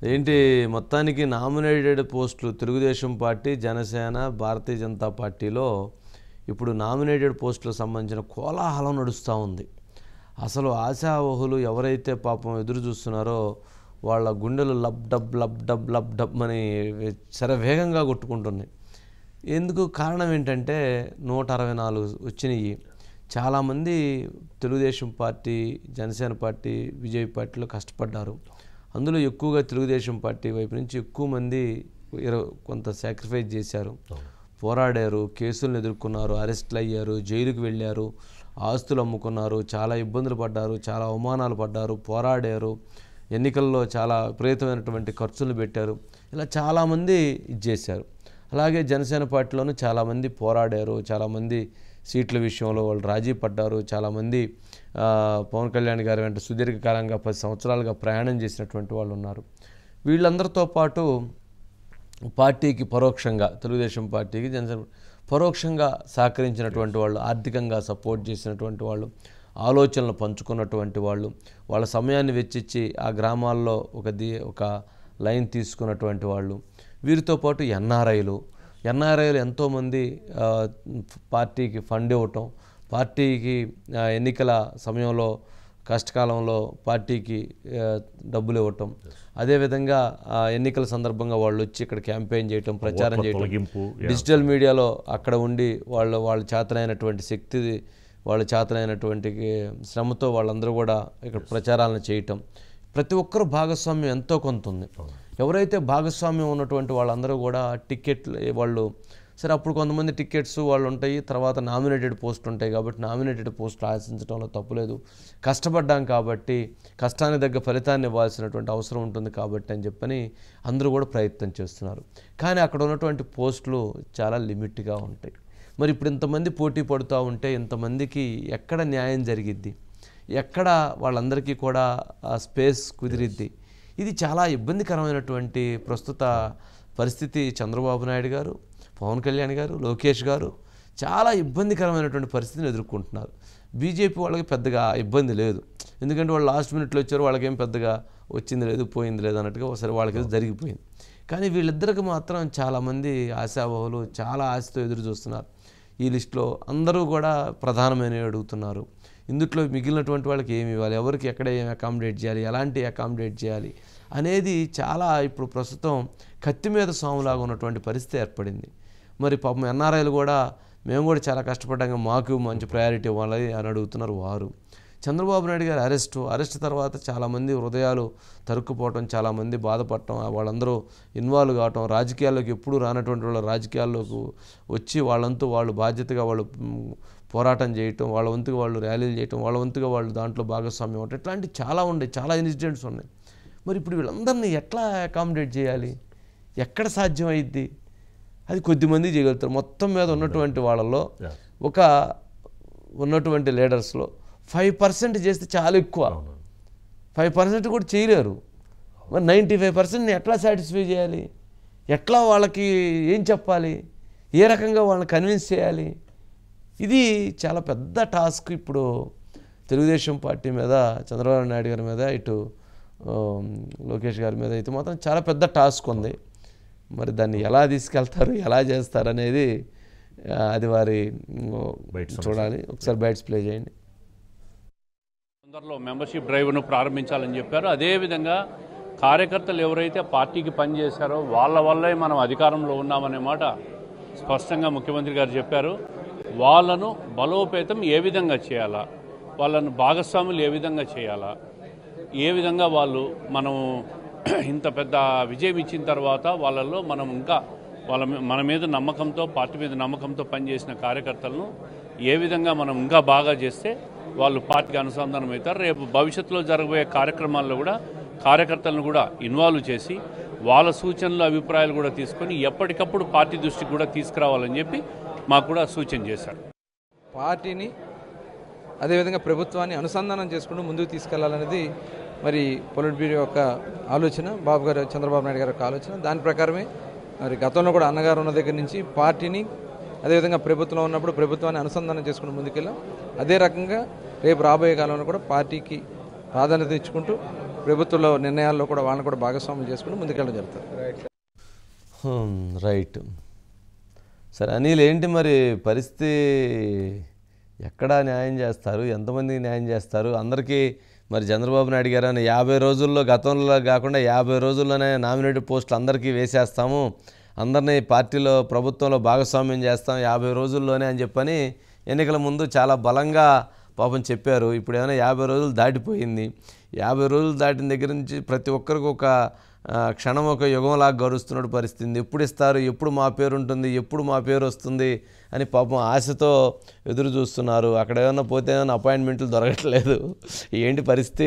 ఏంటి మొత్తానికి నామినేటెడ్ పోస్టులు తెలుగుదేశం పార్టీ జనసేన భారతీయ జనతా పార్టీలో ఇప్పుడు నామినేటెడ్ పోస్టులకు సంబంధించిన కోలాహలం నడుస్తూ ఉంది అసలు ఆశావహులు ఎవరైతే పాపం ఎదురు చూస్తున్నారో వాళ్ళ గుండెలు lub dub lub dub lub dub అని శరవేగంగా కొట్టుకుంటున్నాయి ఎందుకు కారణం ఏంటంటే నూట అరవై నాలుగు వచ్చినాయి చాలామంది తెలుగుదేశం పార్టీ జనసేన పార్టీ విజయ్ పార్టీలో కష్టపడ్డారు అందులో ఎక్కువగా తెలుగుదేశం పార్టీ వైపు నుంచి ఎక్కువ మంది ఇర- కొంత సాక్రిఫైస్ చేశారు పోరాడారు కేసులను ఎదుర్కొన్నారు అరెస్టులు అయ్యారు జైలుకు వెళ్ళారు ఆస్తులు అమ్ముకున్నారు చాలా ఇబ్బందులు పడ్డారు చాలా అవమానాలు పడ్డారు పోరాడారు ఎన్నికల్లో చాలా విపరీతమైనటువంటి ఖర్చులు పెట్టారు ఇలా చాలామంది ఇది చేశారు అలాగే జనసేన పార్టీలోనూ చాలామంది పోరాడారు చాలామంది సీట్ల విషయంలో వాళ్ళు రాజీ పడ్డారు చాలామంది ఆ, పవన్ కళ్యాణ్ గారి వెంట సుదీర్ఘకాలంగా పది సంవత్సరాలుగా ప్రయాణం చేసినటువంటి వాళ్ళు ఉన్నారు వీళ్ళందరితో పాటు పార్టీకి పరోక్షంగా తెలుగుదేశం పార్టీకి జనసేన పరోక్షంగా సహకరించినటువంటి వాళ్ళు ఆర్థికంగా సపోర్ట్ చేసినటువంటి వాళ్ళు ఆలోచనలు పంచుకున్నటువంటి వాళ్ళు వాళ్ళ సమయాన్ని వెచ్చించి ఆ గ్రామాల్లో ఒక ది ఒక లైన్ తీసుకున్నటువంటి వాళ్ళు వీరితో పాటు ఎన్ఆర్ఐలు ఎన్ఆర్ఐలు ఎంతోమంది ఆ, పార్టీకి ఫండ్ ఇవ్వటం పార్టీకి ఆ, ఎన్నికల సమయంలో కష్టకాలంలో పార్టీకి ఆ, డబ్బులు ఇవ్వటం అదేవిధంగా ఆ ఎన్నికల సందర్భంగా వాళ్ళు వచ్చి ఇక్కడ క్యాంపెయిన్ చేయటం ప్రచారం ఓట్ల చేయటం తొలగింపు డిజిటల్ మీడియాలో అక్కడ ఉండి వాళ్ళ వాళ్ళ చేతనైనటువంటి శక్తి వాళ్ళ చేతనైనటువంటి శ్రమతో వాళ్ళందరూ కూడా ఇక్కడ ప్రచారాలను చేయటం ప్రతి ఒక్కరూ భాగస్వామ్యం ఎంతో కొంత ఉంది ఎవరైతే భాగస్వామ్యం ఉన్నటువంటి వాళ్ళందరూ కూడా టికెట్లు వాళ్ళు సరే అప్పుడు కొంతమంది టికెట్స్ వాళ్ళు ఉంటాయి తర్వాత నామినేటెడ్ పోస్ట్ ఉంటాయి కాబట్టి నామినేటెడ్ పోస్టులు ఆశించడంలో తప్పులేదు కష్టపడ్డాం కాబట్టి కష్టానికి తగ్గ ఫలితాన్ని ఇవ్వాల్సినటువంటి అవసరం ఉంటుంది కాబట్టి అని చెప్పని అందరూ కూడా ప్రయత్నం చేస్తున్నారు కానీ అక్కడ ఉన్నటువంటి పోస్టులు చాలా లిమిట్గా ఉంటాయి మరి ఇప్పుడు ఇంతమంది పోటీ పడుతూ ఉంటే ఇంతమందికి ఎక్కడ న్యాయం జరిగిద్ది ఎక్కడ వాళ్ళందరికీ కూడా ఆ స్పేస్ కుదిరిద్ది ఇది చాలా ఇబ్బందికరమైనటువంటి ప్రస్తుత పరిస్థితి చంద్రబాబు నాయుడు గారు పవన్ కళ్యాణ్ గారు లోకేష్ గారు చాలా ఇబ్బందికరమైనటువంటి పరిస్థితిని ఎదుర్కొంటున్నారు బీజేపీ వాళ్ళకి పెద్దగా ఇబ్బంది లేదు ఎందుకంటే వాళ్ళు లాస్ట్ మినిట్లో వచ్చారు వాళ్ళకేం పెద్దగా వచ్చింది లేదు పోయింది లేదు అన్నట్టుగా ఒకసారి వాళ్ళకి ఏదో జరిగిపోయింది కానీ వీళ్ళిద్దరికి మాత్రం చాలామంది ఆశావహులు చాలా ఆశతో ఎదురు చూస్తున్నారు ఈ లిస్టులో అందరూ కూడా ప్రధానమైనవి అడుగుతున్నారు ఇందుట్లో మిగిలినటువంటి వాళ్ళకి ఏమి ఇవ్వాలి ఎవరికి ఎక్కడ ఏమి అకామిడేట్ చేయాలి ఎలాంటి అకామిడేట్ చేయాలి అనేది చాలా ఇప్పుడు ప్రస్తుతం కత్తి మీద సాములాగా ఉన్నటువంటి పరిస్థితి ఏర్పడింది మరి పాపం ఎన్ఆర్ఐలు కూడా మేము కూడా చాలా కష్టపడ్డాక మాకు మంచి ప్రయారిటీ ఇవ్వాలి అని అడుగుతున్నారు వారు చంద్రబాబు నాయుడు గారి అరెస్టు అరెస్ట్ తర్వాత చాలామంది హృదయాలు తరుక్కుపోవటం చాలామంది బాధపడటం వాళ్ళందరూ ఇన్వాల్వ్ కావటం రాజకీయాల్లోకి ఎప్పుడూ రానటువంటి వాళ్ళ రాజకీయాల్లోకి వచ్చి వాళ్ళంతూ వాళ్ళు బాధ్యతగా వాళ్ళు మ్, పోరాటం చేయటం వాళ్ళ వంతుగా వాళ్ళు ర్యాలీలు చేయటం వాళ్ళ వంతుగా వాళ్ళు దాంట్లో భాగస్వామ్యం అవటం ఇట్లాంటి చాలా ఉన్నాయి చాలా ఇన్సిడెంట్స్ ఉన్నాయి మరి ఇప్పుడు వీళ్ళందరినీ ఎట్లా అకామిడేట్ చేయాలి ఎక్కడ సాధ్యం అయ్యిద్ది అది కొద్దిమంది చేయగలుగుతారు మొత్తం మీద ఉన్నటువంటి వాళ్ళలో Yeah. ఒక ఉన్నటువంటి లీడర్స్లో ఫైవ్ పర్సెంట్ చేస్తే చాలా ఎక్కువ ఫైవ్ పర్సెంట్ కూడా చేయలేరు మరి నైంటీ ఫైవ్ పర్సెంట్ని ఎట్లా సాటిస్ఫై చేయాలి ఎట్లా వాళ్ళకి ఏం చెప్పాలి ఏ రకంగా వాళ్ళని కన్విన్స్ చేయాలి ఇది చాలా పెద్ద టాస్క్ ఇప్పుడు తెలుగుదేశం పార్టీ మీద చంద్రబాబు నాయుడు గారి మీద ఇటు ఆ, లోకేష్ గారి మీద అయితే మాత్రం చాలా పెద్ద టాస్క్ ఉంది మరి దాన్ని ఎలా తీసుకెళ్తారు ఎలా చేస్తారు అనేది ఆ, అది వారి ఉమ్, బయట చూడాలి ఒకసారి బైట్స్ ప్లే చేయండి తొందరలో మెంబర్షిప్ డ్రైవ్ను ప్రారంభించాలని చెప్పారు అదేవిధంగా కార్యకర్తలు ఎవరైతే పార్టీకి పనిచేశారో వాళ్ళ వల్లే మనం అధికారంలో ఉన్నామనే మాట స్పష్టంగా ముఖ్యమంత్రి గారు చెప్పారు వాళ్ళను బలోపేతం ఏ విధంగా చేయాలా వాళ్ళను భాగస్వాములు ఏ విధంగా చేయాలా ఏ విధంగా వాళ్ళు మనం ఇంత పెద్ద విజయం ఇచ్చిన తర్వాత వాళ్ళల్లో మనం ఇంకా వాళ్ళ మీ- మన మీద నమ్మకంతో పార్టీ మీద నమ్మకంతో పనిచేసిన కార్యకర్తలను ఏ విధంగా మనం ఇంకా బాగా చేస్తే వాళ్ళు పార్టీకి అనుసంధానం అవుతారు రేపు భవిష్యత్తులో జరగబోయే కార్యక్రమాల్లో కూడా కార్యకర్తలను కూడా ఇన్వాల్వ్ చేసి వాళ్ళ సూచనలు అభిప్రాయాలు కూడా తీసుకొని ఎప్పటికప్పుడు పార్టీ దృష్టికి కూడా తీసుకురావాలని చెప్పి మాకు కూడా సూచన చేశారు పార్టీని అదేవిధంగా ప్రభుత్వాన్ని అనుసంధానం చేసుకుంటూ ముందుకు తీసుకెళ్లాలనేది మరి పొలిట్ బ్యూరో యొక్క ఆలోచన బాబు గారు చంద్రబాబు నాయుడు గారి యొక్క ఆలోచన దాని ప్రకారమే మరి గతంలో కూడా అన్నగారు ఉన్న దగ్గర నుంచి పార్టీని అదేవిధంగా ప్రభుత్వంలో ఉన్నప్పుడు ప్రభుత్వాన్ని అనుసంధానం చేసుకుంటూ ముందుకెళ్ళాం అదే రకంగా రేపు రాబోయే కాలంలో కూడా పార్టీకి ప్రాధాన్యత ఇచ్చుకుంటూ ప్రభుత్వంలో నిర్ణయాల్లో కూడా వాళ్ళని కూడా భాగస్వామ్యం చేసుకుని ముందుకెళ్ళడం జరుగుతుంది హ్మ్, రైట్ సరే అనిల్ ఏంటి మరి పరిస్థితి ఎక్కడ న్యాయం చేస్తారు ఎంతమందికి న్యాయం చేస్తారు అందరికీ మరి చంద్రబాబు నాయుడు గారు అని యాభై రోజుల్లో గతంలో కాకుండా యాభై రోజుల్లోనే నామినేటెడ్ పోస్టులు అందరికీ వేసేస్తాము అందరినీ పార్టీలో ప్రభుత్వంలో భాగస్వామ్యం చేస్తాం యాభై రోజుల్లోనే అని చెప్పని ఎన్నికల ముందు చాలా బలంగా పాపం చెప్పారు ఇప్పుడు ఏమైనా యాభై రోజులు దాటిపోయింది యాభై రోజులు దాటిన దగ్గర నుంచి ప్రతి ఒక్కరికి ఒక ఆ, క్షణం ఒక యుగంలాగా గడుస్తున్న పరిస్థితి ఎప్పుడు ఇస్తారు ఎప్పుడు మా పేరు ఉంటుంది ఎప్పుడు మా పేరు వస్తుంది అని పాపం ఆశతో ఎదురు చూస్తున్నారు అక్కడ ఏమైనా పోతే ఏమైనా అపాయింట్మెంట్లు దొరకట్లేదు ఏంటి పరిస్థితి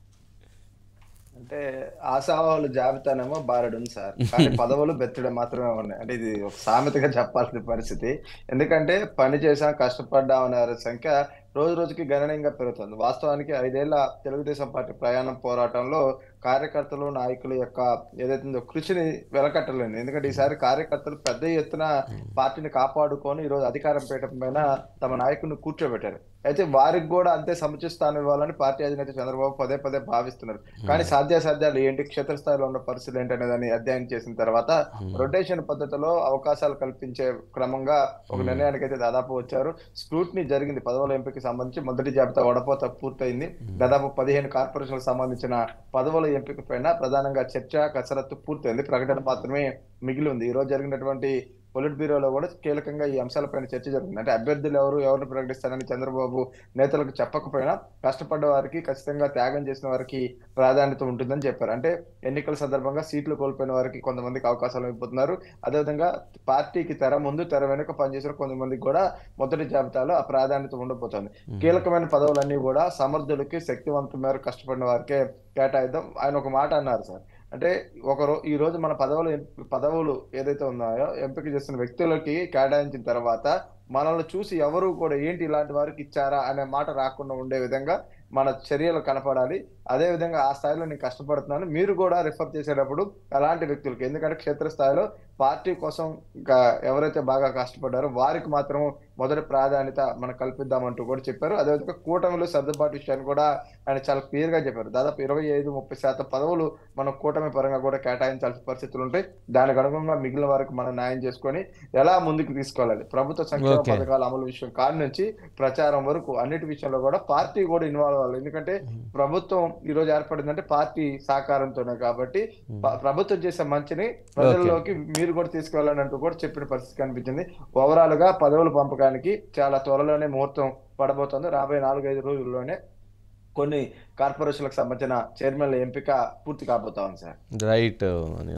అంటే ఆశావాహుల జాబితానేమో బారెడు ఉంది సార్ కానీ పదవులు బెత్తడం మాత్రమే ఉన్నాయి అంటే ఇది ఒక సామెతగా చెప్పాల్సిన పరిస్థితి ఎందుకంటే పని చేసాం కష్టపడ్డాం అనే వారి సంఖ్య రోజు రోజుకి గణనీయంగా పెరుగుతుంది వాస్తవానికి ఐదేళ్ల తెలుగుదేశం పార్టీ ప్రయాణం పోరాటంలో కార్యకర్తలు నాయకుల యొక్క ఏదైతే ఉందో కృషిని వెలకట్టలేదు ఎందుకంటే ఈసారి కార్యకర్తలు పెద్ద ఎత్తున పార్టీని కాపాడుకొని ఈరోజు అధికారం పీఠం పైన తమ నాయకుడిని కూర్చోబెట్టారు అయితే వారికి కూడా అంతే సముచిత స్థానం ఇవ్వాలని పార్టీ అధినేత చంద్రబాబు పదే పదే భావిస్తున్నారు కానీ సాధ్యాసాధ్యాలు ఏంటి క్షేత్రస్థాయిలో ఉన్న పరిస్థితులు ఏంటి అనేదాన్ని అధ్యయనం చేసిన తర్వాత రొటేషన్ పద్ధతిలో అవకాశాలు కల్పించే క్రమంగా ఒక నిర్ణయానికి అయితే దాదాపు వచ్చారు స్క్రూట్నీ జరిగింది పదవుల ఎంపికకి సంబంధించి మొదటి జాబితా వడపోత పూర్తయింది దాదాపు పదిహేను కార్పొరేషన్లకు సంబంధించిన పదవుల ఎంపిక పైన ప్రధానంగా చర్చ కసరత్తు పూర్తయింది ప్రకటన మాత్రమే మిగిలి ఉంది ఈ రోజు జరిగినటువంటి పొలిట్ బ్యూరోలో కూడా కీలకంగా ఈ అంశాలపైన చర్చ జరిగింది అంటే అభ్యర్థులు ఎవరు ఎవరిని ప్రకటిస్తారని చంద్రబాబు నేతలకు చెప్పకపోయినా కష్టపడ్డ వారికి ఖచ్చితంగా త్యాగం చేసిన వారికి ప్రాధాన్యత ఉంటుందని చెప్పారు అంటే ఎన్నికల సందర్భంగా సీట్లు కోల్పోయిన వారికి కొంతమందికి అవకాశాలు ఇవ్వబోతున్నారు అదేవిధంగా పార్టీకి తెర ముందు తెర వెనుక పనిచేసిన కొంతమందికి కూడా మొదటి జాబితాలో ఆ ప్రాధాన్యత ఉండబోతోంది కీలకమైన పదవులన్నీ కూడా సమర్థులకి శక్తివంతం మేరకు కష్టపడిన వారికే కేటాయిద్దాం ఆయన ఒక మాట అన్నారు సార్ అంటే ఒక రో ఈ రోజు మన పదవులు ఎంపి- పదవులు ఏదైతే ఉన్నాయో ఎంపిక చేసిన వ్యక్తులకి కేటాయించిన తర్వాత మనల్ని చూసి ఎవరు కూడా ఏంటి ఇలాంటి వారికి ఇచ్చారా అనే మాట రాకుండా ఉండే విధంగా మన చర్యలు కనపడాలి అదే విధంగా ఆ స్థాయిలో నేను కష్టపడుతున్నాను మీరు కూడా రిఫర్ చేసేటప్పుడు అలాంటి వ్యక్తులకి ఎందుకంటే క్షేత్రస్థాయిలో పార్టీ కోసం ఇంకా ఎవరైతే బాగా కష్టపడ్డారో వారికి మాత్రం మొదటి ప్రాధాన్యత మనం కల్పిద్దామంటూ కూడా చెప్పారు అదేవిధంగా కూటమిలో సర్దుబాటు విషయాన్ని కూడా ఆయన చాలా క్లియర్ గా చెప్పారు దాదాపు ఇరవై ఐదు ముప్పై శాతం పదవులు మనం కూటమి పరంగా కూడా కేటాయించాల్సిన పరిస్థితులు ఉంటాయి దానికి అనుగుణంగా మిగిలిన వారికి మనం న్యాయం చేసుకొని ఎలా ముందుకు తీసుకోవాలి ప్రభుత్వ సంక్షేమ Okay. పథకాల అమలు విషయం కాడి నుంచి ప్రచారం వరకు అన్నిటి విషయంలో కూడా పార్టీ కూడా ఇన్వాల్వ్ అవ్వాలి ఎందుకంటే ప్రభుత్వం ఈ రోజు ఏర్పడిందంటే పార్టీ సహకారంతోనే కాబట్టి ప- ప్రభుత్వం చేసే మంచిని ప్రజల్లోకి మీరు కూడా తీసుకెళ్ళాలని అంటూ కూడా చెప్పిన పరిస్థితి కనిపించింది ఓవరాల్ గా పదవుల పంపకానికి చాలా త్వరలోనే ముహూర్తం పడబోతోంది రాబోయే నాలుగైదు రోజుల్లోనే కొన్ని కార్పొరేషన్లకు సంబంధించిన చైర్మన్ల ఎంపిక పూర్తి కాబోతా ఉంది సార్ రైట్ అని